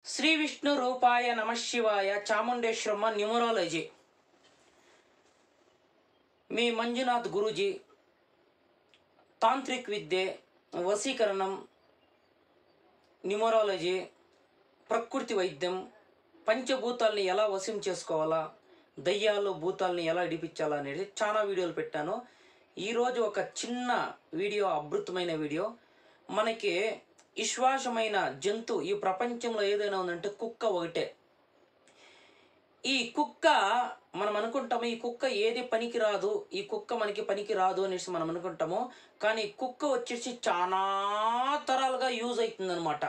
శ్రీ విష్ణు రూపాయ నమశివాయ చాముండేశ్వరమ్మ న్యూమరాలజీ మీ మంజునాథ్ గురూజీ తాంత్రిక్ విద్య వశీకరణం న్యూమరాలజీ ప్రకృతి వైద్యం పంచభూతాల్ని ఎలా వశం చేసుకోవాలా దయ్యాలు భూతాల్ని ఎలా ఇడిపించాలా అనేది చాలా వీడియోలు పెట్టాను ఈరోజు ఒక చిన్న వీడియో అద్భుతమైన వీడియో మనకి విశ్వాసమైన జంతు ఈ ప్రపంచంలో ఏదైనా ఉందంటే కుక్క ఒకటే ఈ కుక్క మనం అనుకుంటాము ఈ కుక్క ఏది పనికి రాదు ఈ కుక్క మనకి పనికి రాదు అనేసి మనం అనుకుంటాము కానీ కుక్క వచ్చేసి చాలా తరాలుగా యూజ్ అవుతుంది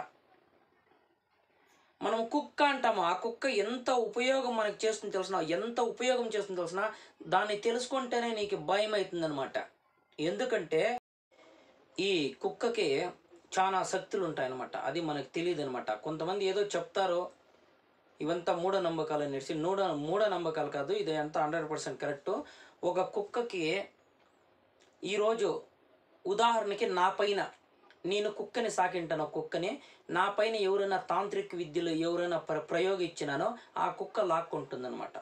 మనం కుక్క అంటాము ఆ కుక్క ఎంత ఉపయోగం మనకి చేస్తుంది తెలిసిన ఎంత ఉపయోగం చేస్తుంది తెలిసిన దాన్ని తెలుసుకుంటేనే నీకు భయం అవుతుంది ఎందుకంటే ఈ కుక్కకి చాలా శక్తులు ఉంటాయన్నమాట అది మనకు తెలియదు అనమాట కొంతమంది ఏదో చెప్తారో ఇవంతా మూఢనమ్మకాలు అనేసి మూఢ మూఢనమ్మకాలు కాదు ఇది అంతా హండ్రెడ్ పర్సెంట్ కరెక్ట్ ఒక కుక్కకి ఈరోజు ఉదాహరణకి నా పైన నేను కుక్కని సాకింటాను ఒక కుక్కని నా పైన ఎవరైనా తాంత్రిక విద్యలు ఎవరైనా ప్ర ప్రయోగించినానో ఆ కుక్క లాక్కుంటుందన్నమాట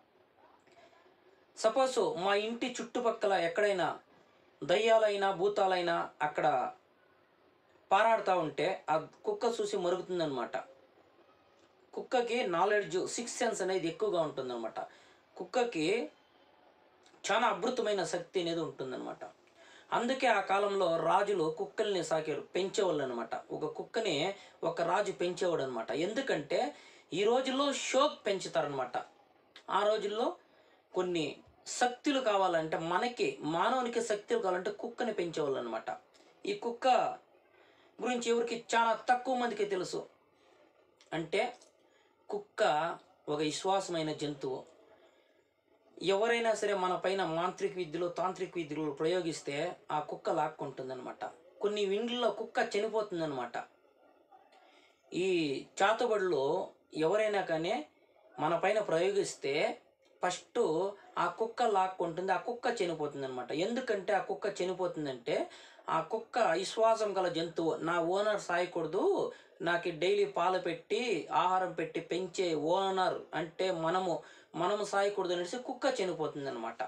సపోజ్ మా ఇంటి చుట్టుపక్కల ఎక్కడైనా దయ్యాలైనా భూతాలైనా అక్కడ పారాడుతూ ఉంటే ఆ కుక్క చూసి మరుగుతుందన్నమాట కుక్కకి నాలెడ్జ్ సిక్స్ సెన్స్ అనేది ఎక్కువగా ఉంటుందన్నమాట కుక్కకి చాలా అద్భుతమైన శక్తి అనేది ఉంటుందన్నమాట అందుకే ఆ కాలంలో రాజులు కుక్కల్ని సాకారు పెంచేవాళ్ళు అనమాట ఒక కుక్కని ఒక రాజు పెంచేవాడు అనమాట ఎందుకంటే ఈ రోజుల్లో షోక్ పెంచుతారనమాట ఆ రోజుల్లో కొన్ని శక్తులు కావాలంటే మనకి మానవునికి శక్తులు కావాలంటే కుక్కని పెంచేవాళ్ళు అనమాట ఈ కుక్క గురించి ఎవరికి చాలా తక్కువ మందికి తెలుసు అంటే కుక్క ఒక విశ్వాసమైన జంతువు ఎవరైనా సరే మన పైన మాంత్రిక విద్యలు తాంత్రిక విద్యలు ప్రయోగిస్తే ఆ కుక్క లాక్కుంటుందన్నమాట కొన్ని ఇండ్లలో కుక్క చనిపోతుందన్నమాట ఈ చాతబడులు ఎవరైనా కానీ మన పైన ప్రయోగిస్తే ఫస్ట్ ఆ కుక్క లాక్కుంటుంది ఆ కుక్క చనిపోతుంది అనమాట ఎందుకంటే ఆ కుక్క చనిపోతుందంటే ఆ కుక్క విశ్వాసం గల జంతువు నా ఓనర్ సాయకూడదు నాకు డైలీ పాలు పెట్టి ఆహారం పెట్టి పెంచే ఓనర్ అంటే మనము మనము సాయకూడదు అనేసి కుక్క చనిపోతుంది అనమాట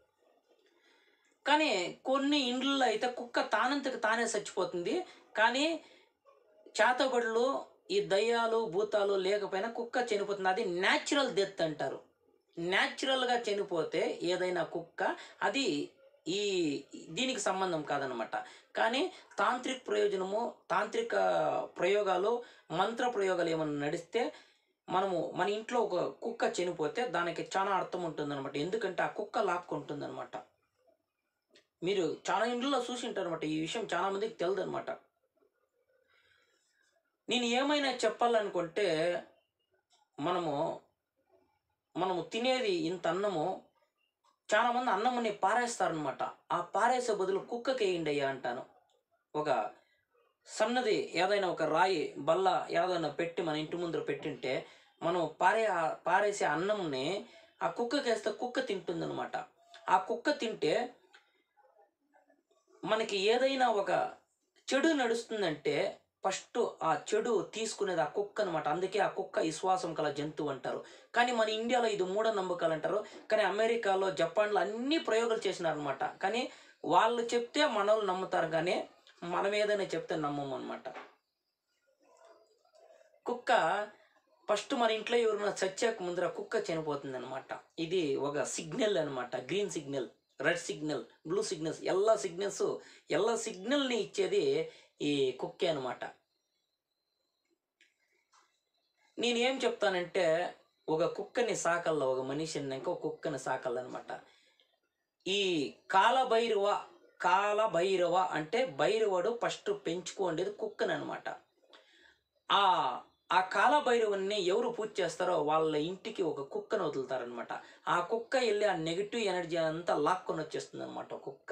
కానీ కొన్ని ఇండ్లలో అయితే కుక్క తానంతకు తానే చచ్చిపోతుంది కానీ చేతబడులు ఈ దయ్యాలు భూతాలు లేకపోయినా కుక్క చనిపోతుంది అది న్యాచురల్ డెత్ అంటారు న్యాచురల్గా చనిపోతే ఏదైనా కుక్క అది ఈ దీనికి సంబంధం కాదనమాట కానీ తాంత్రిక ప్రయోజనము తాంత్రిక ప్రయోగాలు మంత్ర ప్రయోగాలు ఏమైనా నడిస్తే మనము మన ఇంట్లో ఒక కుక్క చనిపోతే దానికి చాలా అర్థం ఉంటుందన్నమాట ఎందుకంటే ఆ కుక్క లాక్కుంటుందన్నమాట మీరు చాలా ఇంట్లో చూసి ఉంటారనమాట ఈ విషయం చాలా మందికి తెలియదు అనమాట నేను ఏమైనా చెప్పాలనుకుంటే మనము మనము తినేది ఇంత అన్నము చాలా మంది అన్నముని పారేస్తారనమాట ఆ పారేసే బదులు కుక్కకి వేయండి అయ్యా అంటాను ఒక సన్నది ఏదైనా ఒక రాయి బల్ల ఏదైనా పెట్టి మన ఇంటి ముందర పెట్టింటే మనం పారే పారేసే అన్నంని ఆ కుక్కకి వేస్తే కుక్క తింటుందన్నమాట ఆ కుక్క తింటే మనకి ఏదైనా ఒక చెడు నడుస్తుందంటే ఫస్ట్ ఆ చెడు తీసుకునేది ఆ కుక్క అనమాట అందుకే ఆ కుక్క విశ్వాసం కల జంతువు అంటారు కానీ మన ఇండియాలో ఇది మూఢ నమ్మకాలు అంటారు కానీ అమెరికాలో జపాన్లో అన్ని ప్రయోగాలు చేసినారనమాట కానీ వాళ్ళు చెప్తే మనోళ్ళు నమ్ముతారు కానీ మనం ఏదైనా చెప్తే నమ్మము అనమాట కుక్క ఫస్ట్ మన ఇంట్లో ఎవరైనా చచ్చాక ముందర కుక్క చనిపోతుంది అనమాట ఇది ఒక సిగ్నల్ అనమాట green signal red signal blue signals ಎಲ್ಲ సిగ్నల్స్ ಎಲ್ಲ సిగ్నల్ని ఇచ్చేది ఈ కుక్కే అనమాట నేనేం చెప్తానంటే ఒక కుక్కని సాకల్ల ఒక మనిషి అన్నాక ఒక కుక్కని సాకల్లనమాట ఈ కాలభైరవ కాలభైరవ అంటే భైరవుడు ఫస్ట్ పెంచుకోండేది కుక్కని అనమాట ఆ ఆ కాలభైరవుని ఎవరు పూజ చేస్తారో వాళ్ళ ఇంటికి ఒక కుక్కను వదులుతారనమాట ఆ కుక్క వెళ్ళి ఆ నెగిటివ్ ఎనర్జీ అంతా లాక్కొని వచ్చేస్తుంది అనమాట కుక్క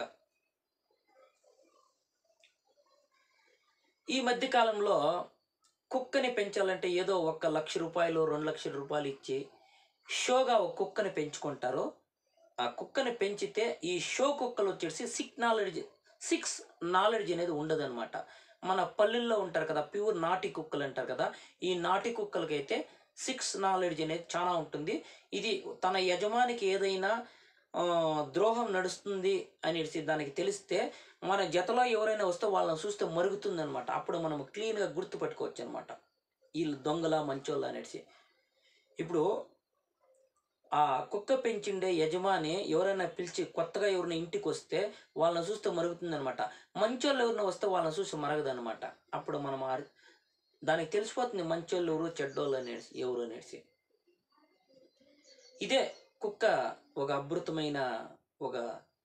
ఈ మధ్య కాలంలో కుక్కని పెంచాలంటే ఏదో ఒక లక్ష రూపాయలు రెండు లక్షల రూపాయలు ఇచ్చి షోగా ఒక కుక్కని పెంచుకుంటారు ఆ కుక్కని పెంచితే ఈ షో కుక్కలు వచ్చేసి సిక్ నాలెడ్జ్ సిక్స్ నాలెడ్జ్ అనేది ఉండదన్నమాట మన పల్లెల్లో ఉంటారు కదా ప్యూర్ నాటి కుక్కలు అంటారు కదా ఈ నాటి కుక్కలకైతే సిక్స్ నాలెడ్జ్ అనేది చాలా ఉంటుంది ఇది తన యజమానికి ఏదైనా ఆ, ద్రోహం నడుస్తుంది అనేసి దానికి తెలిస్తే మన జతలో ఎవరైనా వస్తే వాళ్ళని చూస్తే మరుగుతుంది అనమాట అప్పుడు మనం క్లీన్గా గుర్తుపెట్టుకోవచ్చు అనమాట వీళ్ళు దొంగల మంచోళ్ళ అనేసి ఇప్పుడు ఆ కుక్క పెంచిండే యజమాని ఎవరైనా పిలిచి కొత్తగా ఎవరైనా ఇంటికి వస్తే వాళ్ళని చూస్తే మరుగుతుంది అనమాట మంచోళ్ళు ఎవరైనా వస్తే వాళ్ళని చూసి మరగదనమాట అప్పుడు మనం ఆ- దానికి తెలిసిపోతుంది మంచోళ్ళు ఎవరు చెడ్డోళ్ళు అనేసి ఎవరు అనేసి ఇదే కుక్క ఒక అద్భుతమైన ఒక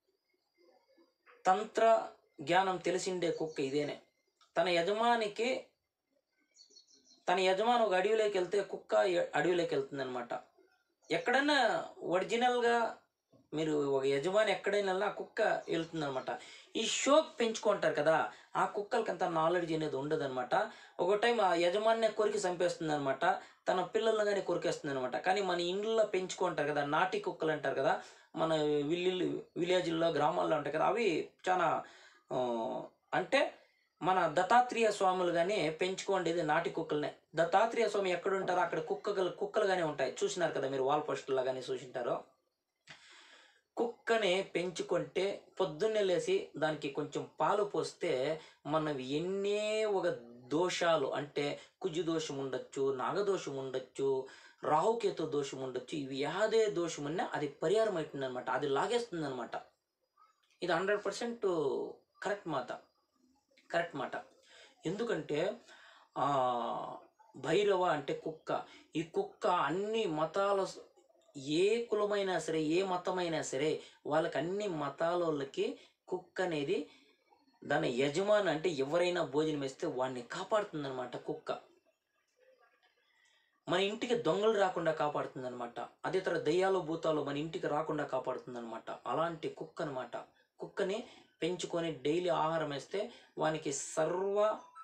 తంత్ర జ్ఞానం తెలిసిండే కుక్క ఇదేనే తన యజమానికి తన యజమాని ఒక అడవిలోకి వెళ్తే కుక్క ఎ- అడవిలోకి వెళ్తుంది అనమాట ఎక్కడైనా ఒరిజినల్గా మీరు ఒక యజమాని ఎక్కడైనా వెళ్ళినా ఆ కుక్క వెళ్తుంది అనమాట ఈ షోక్ పెంచుకుంటారు కదా ఆ కుక్కలకి అంత నాలెడ్జ్ అనేది ఉండదు అనమాట ఒక టైం ఆ యజమానినే కొరికి చంపేస్తుంది అనమాట తన పిల్లల్ని కానీ కొరికేస్తుంది అనమాట కానీ మన ఇండ్లలో పెంచుకుంటారు కదా నాటి కుక్కలు అంటారు కదా మన విల్లు విలేజ్ల్లో గ్రామాల్లో ఉంటాయి కదా అవి చాలా ఆ, అంటే మన దత్తాత్రేయ స్వాములు కానీ పెంచుకోండేది నాటి కుక్కలనే దత్తాత్రేయ స్వామి ఎక్కడ ఉంటారో అక్కడ కుక్కలు కుక్కలుగానే ఉంటాయి చూసినారు కదా మీరు వాల్ పోస్టర్లో కానీ చూసింటారో కుక్కని పెంచుకుంటే పొద్దున్నే లేసి దానికి కొంచెం పాలు పోస్తే మనవి ఎన్నే ఒక దోషాలు అంటే కుజు దోషం ఉండొచ్చు నాగదోషం ఉండొచ్చు రాహుకేతు దోషం ఉండొచ్చు ఇవి యాదే దోషం ఉన్నా అది పరిహారం అవుతుంది అనమాట అది లాగేస్తుంది అనమాట ఇది హండ్రెడ్ పర్సెంట్ కరెక్ట్ మాట కరెక్ట్ మాట ఎందుకంటే ఆ, భైరవ అంటే కుక్క ఈ కుక్క అన్ని మతాల ఏ కులమైనా సరే ఏ మతమైనా సరే వాళ్ళకి అన్ని మతాల వాళ్ళకి కుక్క అనేది దాని యజమాని అంటే ఎవరైనా భోజనం వేస్తే వాడిని కాపాడుతుందన్నమాట కుక్క మన ఇంటికి దొంగలు రాకుండా కాపాడుతుందన్నమాట అదే తర దయ్యాలు భూతాలు మన ఇంటికి రాకుండా కాపాడుతుందన్నమాట అలాంటి కుక్క అనమాట కుక్కని పెంచుకొని డైలీ ఆహారం వేస్తే వానికి సర్వ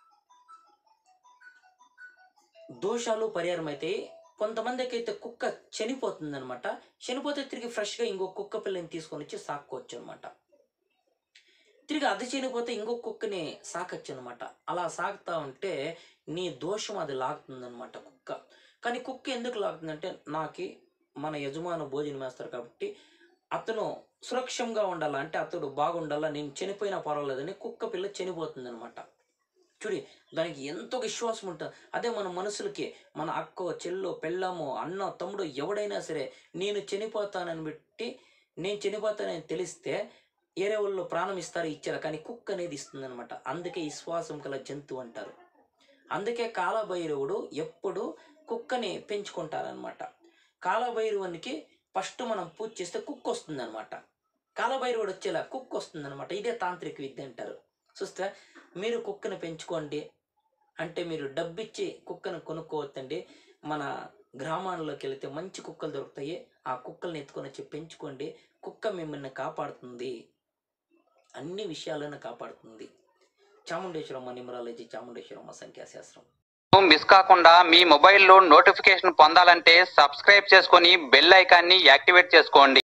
దోషాలు పరిహారం అవుతాయి కొంతమందికి అయితే కుక్క చనిపోతుంది అనమాట చనిపోతే తిరిగి ఫ్రెష్గా ఇంకో కుక్క పిల్లని తీసుకొని వచ్చి సాక్కోవచ్చు అనమాట తిరిగి అది చనిపోతే ఇంకో కుక్కని సాకచ్చు అనమాట అలా సాగుతా ఉంటే నీ దోషం అది లాగుతుంది అనమాట కుక్క కానీ కుక్క ఎందుకు లాగుతుందంటే నాకి మన యజమాను భోజనం వేస్తారు కాబట్టి అతను సురక్షంగా ఉండాలా అంటే అతడు బాగుండాలా నేను చనిపోయినా పర్వాలేదని కుక్క పిల్ల చనిపోతుంది అనమాట చూడి దానికి ఎంతో విశ్వాసం ఉంటుంది అదే మన మనుషులకి మన అక్కో చెల్లో పెళ్ళామో అన్న తమ్ముడు ఎవడైనా సరే నేను చనిపోతానని బట్టి నేను చనిపోతానని తెలిస్తే ఏరే వాళ్ళు ప్రాణం ఇస్తారు ఇచ్చారు కానీ కుక్క అనేది ఇస్తుంది అనమాట అందుకే విశ్వాసం గల జంతువు అంటారు అందుకే కాలభైరవుడు ఎప్పుడు కుక్కని పెంచుకుంటారనమాట కాలభైరవునికి ఫస్ట్ మనం పూజ చేస్తే కుక్క వస్తుంది అనమాట కాలభైరవుడు వచ్చేలా కుక్క వస్తుంది అనమాట ఇదే తాంత్రిక విద్య అంటారు చూస్తే మీరు కుక్కను పెంచుకోండి అంటే మీరు డబ్బిచ్చి కుక్కను కొనుక్కోవద్దండి మన గ్రామాల్లోకి వెళితే మంచి కుక్కలు దొరుకుతాయి ఆ కుక్కల్ని ఎత్తుకొని వచ్చి పెంచుకోండి కుక్క మిమ్మల్ని కాపాడుతుంది అన్ని విషయాలను కాపాడుతుంది చాముండేశ్వరమ్మ న్యూమరాలజీ చాముండేశ్వరమ్మ సంఖ్యాశాస్త్రం మిస్ కాకుండా మీ మొబైల్లో నోటిఫికేషన్ పొందాలంటే సబ్స్క్రైబ్ చేసుకొని బెల్ ఐకాన్ని యాక్టివేట్ చేసుకోండి